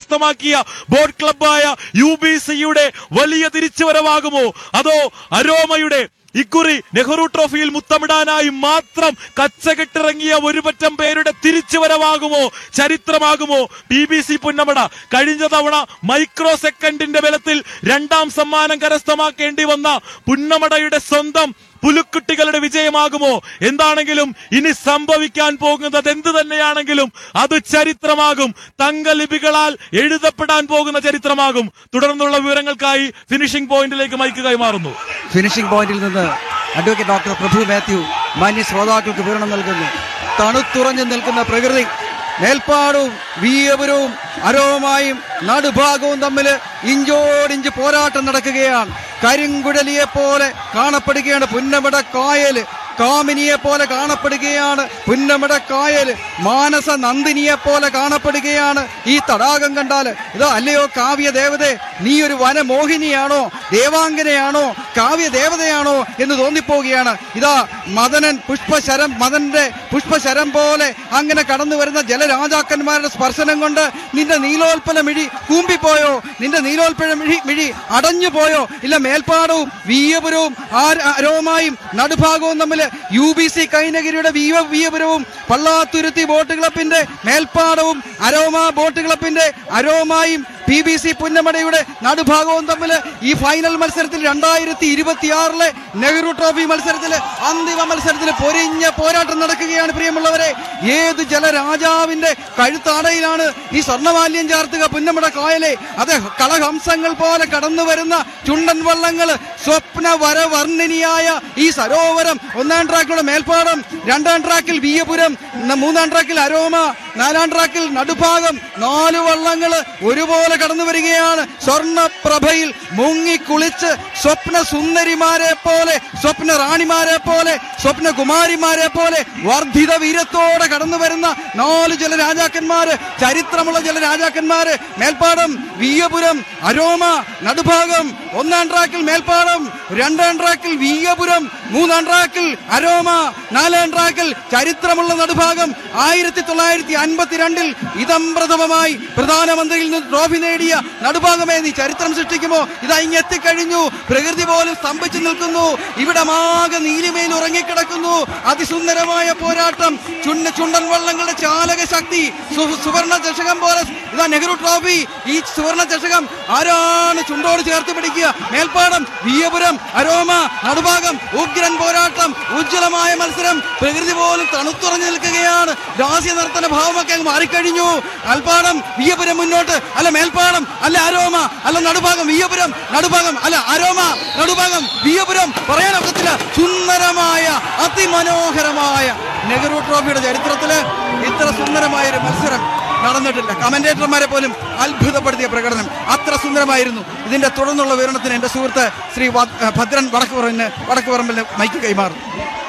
കരസ്ഥമാക്കിയ ബോട്ട് ക്ലബായ U B സിയുടെ വലിയ തിരിച്ചുവരവാകുമോ അതോ അരോമയുടെ ഇക്കുറി നെഹ്റു ട്രോഫിയിൽ മുത്തമിടാനായി മാത്രം കച്ചകെട്ടിറങ്ങിയ ഒരുപറ്റം പേരുടെ തിരിച്ചുവരവാകുമോ ചരിത്രമാകുമോ പി ബി സി പുന്നമട കഴിഞ്ഞ തവണ മൈക്രോ സെക്കൻഡിന്റെ ബലത്തിൽ രണ്ടാം സമ്മാനം കരസ്ഥമാക്കേണ്ടി വന്ന പുന്നമടയുടെ സ്വന്തം പുലുക്കുട്ടികളുടെ വിജയമാകുമോ എന്താണെങ്കിലും ഇനി സംഭവിക്കാൻ പോകുന്നത് എന്ത് തന്നെയാണെങ്കിലും അത് ചരിത്രമാകും തങ്കലിപികളാൽ എഴുതപ്പെടാൻ പോകുന്ന ചരിത്രമാകും തുടർന്നുള്ള വിവരങ്ങൾക്കായി ഫിനിഷിംഗ് പോയിന്റിലേക്ക് മൈക്ക് കൈമാറുന്നു ഫിനിഷിംഗ് പോയിന്റിൽ നിന്ന് അഡ്വക്കേറ്റ് ഡോക്ടർ പ്രഭു മാത്യു മാന്യ ശ്രോതാക്കൾക്ക് വിവരണം നൽകുന്നു തണുത്തുറഞ്ഞു നിൽക്കുന്ന പ്രകൃതി മേൽപ്പാടവും വീയപുരവും അരോമായും നടുഭാഗവും തമ്മിൽ ഇഞ്ചോടിഞ്ച് പോരാട്ടം നടക്കുകയാണ് കരിങ്കുഴലിയെ പോലെ കാണപ്പെടുകയാണ് പുന്നമട കായല് കാമിനിയെ പോലെ കാണപ്പെടുകയാണ് പുന്നമട കായൽ മാനസ നന്ദിനിയെ പോലെ കാണപ്പെടുകയാണ് ഈ തടാകം കണ്ടാൽ ഇത് അല്ലയോ കാവ്യ ദേവതേ നീ ഒരു വനമോഹിനിയാണോ ദേവാംഗനയാണോ കാവ്യ ദേവതയാണോ എന്ന് തോന്നിപ്പോവുകയാണ് ഇതാ മദനൻ പുഷ്പശരം മദന്റെ പുഷ്പശരം പോലെ അങ്ങനെ കടന്നു വരുന്ന ജലരാജാക്കന്മാരുടെ സ്പർശനം കൊണ്ട് നിന്റെ നീലോൽപ്പല മിഴി കൂമ്പിപ്പോയോ നിന്റെ നീലോൽപ്പല മിഴി മിഴി അടഞ്ഞു പോയോ ഇല്ല മേൽപ്പാടവും വീയപുരവും ആ- അരോമായും നടുഭാഗവും തമ്മിൽ യു ബി സി കൈനഗിരിയുടെ വീയ വീയപുരവും പള്ളാത്തുരുത്തി ബോട്ട് ക്ലബിന്റെ മേൽപ്പാടവും അരോമ ബോട്ട് ക്ലബിന്റെ അരോമായും പി ബി സി പുന്നമടയുടെ നടുഭാഗവും തമ്മിൽ ഈ ഫൈനൽ മത്സരത്തിൽ രണ്ടായിരത്തി ഇരുപത്തിയാറിലെ നെഹ്റു ട്രോഫി മത്സരത്തിൽ അന്തിമ മത്സരത്തിൽ പൊരിഞ്ഞ പോരാട്ടം നടക്കുകയാണ് പ്രിയമുള്ളവരെ ഏത് ജലരാജാവിന്റെ കഴുത്താടയിലാണ് ഈ സ്വർണ്ണമാല്യം ചാർത്തുക പുന്നമട കായലെ അത് കളഹംസങ്ങൾ പോലെ കടന്നു വരുന്ന ചുണ്ടൻ വള്ളങ്ങൾ സ്വപ്ന വരവർണ്ണിനിയായ ഈ സരോവരം ഒന്നാം ട്രാക്കിലുള്ള മേൽപ്പാടം രണ്ടാം ട്രാക്കിൽ വീയപുരം ന- മൂന്നാം ട്രാക്കിൽ അരോമ നാലാം ട്രാക്കിൽ നടുഭാഗം നാല് വള്ളങ്ങൾ ഒരുപോലെ കടന്നു വരികയാണ് സ്വർണപ്രഭയിൽ മുങ്ങിക്കുളിച്ച് സ്വപ്ന സുന്ദരിമാരെ പോലെ സ്വപ്ന റാണിമാരെ പോലെ സ്വപ്ന കുമാരിമാരെ പോലെ വർദ്ധിത വീരത്തോടെ കടന്നു വരുന്ന നാല് ജലരാജാക്കന്മാര് ചരിത്രമുള്ള ജലരാജാക്കന്മാര് മേൽപ്പാടം വീയപുരം അരോമ നടുഭാഗം ഒന്നാം ട്രാക്കിൽ മേൽപ്പാടം രണ്ടാം ട്രാക്കിൽ വീയപുരം മൂന്നാം ട്രാക്കിൽ അരോമ നാലാം ട്രാക്കിൽ ചരിത്രമുള്ള നടുഭാഗം ആയിരത്തി തൊള്ളായിരത്തി അൻപത്തിരണ്ടിൽ ഇതംപ്രഥമമായി പ്രധാനമന്ത്രിയിൽ നിന്ന് ട്രോഫി നേടിയ നടുഭാഗമേ നീ ചരിത്രം സൃഷ്ടിക്കുമോ ഇതാ ഇങ്ങെത്തിക്കഴിഞ്ഞു പ്രകൃതി പോലും സ്തംഭിച്ചു നിൽക്കുന്നു ഇവിടെ മാകെ നീലിമയിൽ ഉറങ്ങിക്കിടക്കുന്നു അതിസുന്ദരമായ പോരാട്ടം ചുണ്ട ചുണ്ടൻ വള്ളങ്ങളുടെ ചാലക ശക്തി സു- സുവർണ ചഷകം പോലെ ഇതാ നെഹ്റു ട്രോഫി ഈ സുവർണ ചഷകം ആരാണ് ചുണ്ടോട് ചേർത്ത് പിടിക്കുക മേൽപ്പാടം വീയപുരം അരോമ നടുഭാഗം ഉഗ്രൻ പോരാട്ടം ഉജ്ജ്വലമായ മത്സരം പ്രകൃതി പോലും തണുത്തുറഞ്ഞു നിൽക്കുകയാണ് രാസ്യ നർത്തന ഭാവമൊക്കെ അങ്ങ് മാറിക്കഴിഞ്ഞു അൽപ്പാടം വീയപുരം മുന്നോട്ട് അല്ല മേൽപ്പാടം അല്ല അരോമ അല്ല നടുഭാഗം വീയപുരം നടുഭാഗം അല്ല അരോമ നടുഭാഗം വീയപുരം പറയാനൊക്കത്തില്ല സുന്ദരമായ അതിമനോഹരമായ നെഹ്റു ട്രോഫിയുടെ ചരിത്രത്തില് ഇത്ര സുന്ദരമായ ഒരു മത്സരം നടന്നിട്ടില്ല കമന്റേറ്റർമാരെ പോലും അത്ഭുതപ്പെടുത്തിയ പ്രകടനം അത്ര സുന്ദരമായിരുന്നു ഇതിന്റെ തുടർന്നുള്ള വിവരണത്തിന് എന്റെ സുഹൃത്ത് ശ്രീ വ- ഭദ്രൻ വടക്കുപറമ്പിന് വടക്കുപറമ്പിന് മൈക്ക് കൈമാറും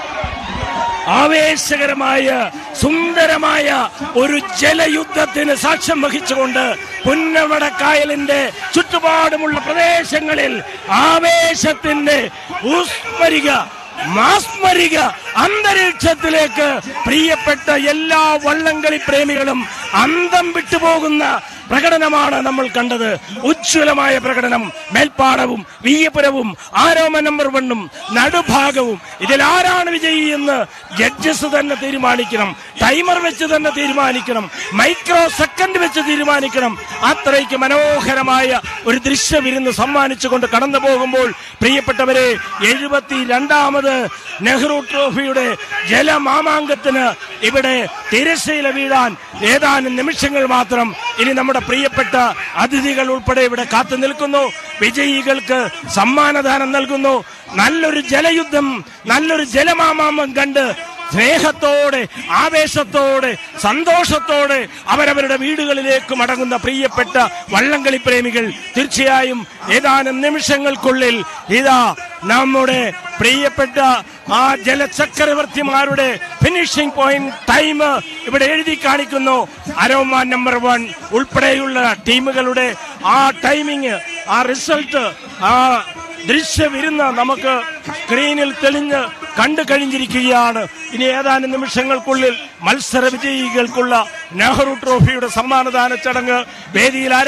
ആവേശകരമായ സുന്ദരമായ ഒരു ജലയുദ്ധത്തിന് സാക്ഷ്യം വഹിച്ചുകൊണ്ട് പുന്നമടക്കായലിന്റെ ചുറ്റുപാടുമുള്ള പ്രദേശങ്ങളിൽ ആവേശത്തിന്റെ ഊസ്മരിക മാസ്മരിക അന്തരീക്ഷത്തിലേക്ക് പ്രിയപ്പെട്ട എല്ലാ വള്ളംകളി പ്രേമികളും അന്തം വിട്ടുപോകുന്ന പ്രകടനമാണ് നമ്മൾ കണ്ടത് ഉജ്ജ്വലമായ പ്രകടനം മേൽപ്പാടവും വീയപുരവും ആരോമ നമ്പർ വണ്ണും നടുഭാഗവും ഇതിൽ ആരാണ് വിജയി എന്ന് ജഡ്ജസ് തന്നെ തീരുമാനിക്കണം ടൈമർ വെച്ച് തന്നെ തീരുമാനിക്കണം മൈക്രോ സെക്കൻഡ് വെച്ച് തീരുമാനിക്കണം അത്രയ്ക്ക് മനോഹരമായ ഒരു ദൃശ്യവിരുന്ന് സമ്മാനിച്ചുകൊണ്ട് കടന്നു പോകുമ്പോൾ പ്രിയപ്പെട്ടവരെ എഴുപത്തി രണ്ടാമത് നെഹ്റു ട്രോഫിയുടെ ജലമാമാങ്കത്തിന് ഇവിടെ തിരശ്ശീല വീഴാൻ ഏതാനും നിമിഷങ്ങൾ മാത്രം ഇനി നമ്മുടെ പ്രിയപ്പെട്ട അതിഥികൾ ഉൾപ്പെടെ ഇവിടെ കാത്തു നിൽക്കുന്നു വിജയികൾക്ക് സമ്മാനദാനം നൽകുന്നു നല്ലൊരു ജലയുദ്ധം നല്ലൊരു ജലമാമാമം കണ്ട് സ്നേഹത്തോടെ ആവേശത്തോടെ സന്തോഷത്തോടെ അവരവരുടെ വീടുകളിലേക്ക് മടങ്ങുന്ന പ്രിയപ്പെട്ട വള്ളംകളി പ്രേമികൾ തീർച്ചയായും ഏതാനും നിമിഷങ്ങൾക്കുള്ളിൽ ഇതാ നമ്മുടെ പ്രിയപ്പെട്ട ആ ജലചക്രവർത്തിമാരുടെ ഫിനിഷിംഗ് പോയിന്റ് ടൈം ഇവിടെ എഴുതി കാണിക്കുന്നു അരോമ നമ്പർ വൺ ഉൾപ്പെടെയുള്ള ടീമുകളുടെ ആ ടൈമിങ് ആ റിസൾട്ട് ആ ദൃശ്യവിരുന്ന് നമുക്ക് സ്ക്രീനിൽ തെളിഞ്ഞ് കണ്ടു കഴിഞ്ഞിരിക്കുകയാണ് ഇനി ഏതാനും നിമിഷങ്ങൾക്കുള്ളിൽ മത്സര വിജയികൾക്കുള്ള നെഹ്റു ട്രോഫിയുടെ സമ്മാനദാന ചടങ്ങ് വേദിയിൽ ആരം-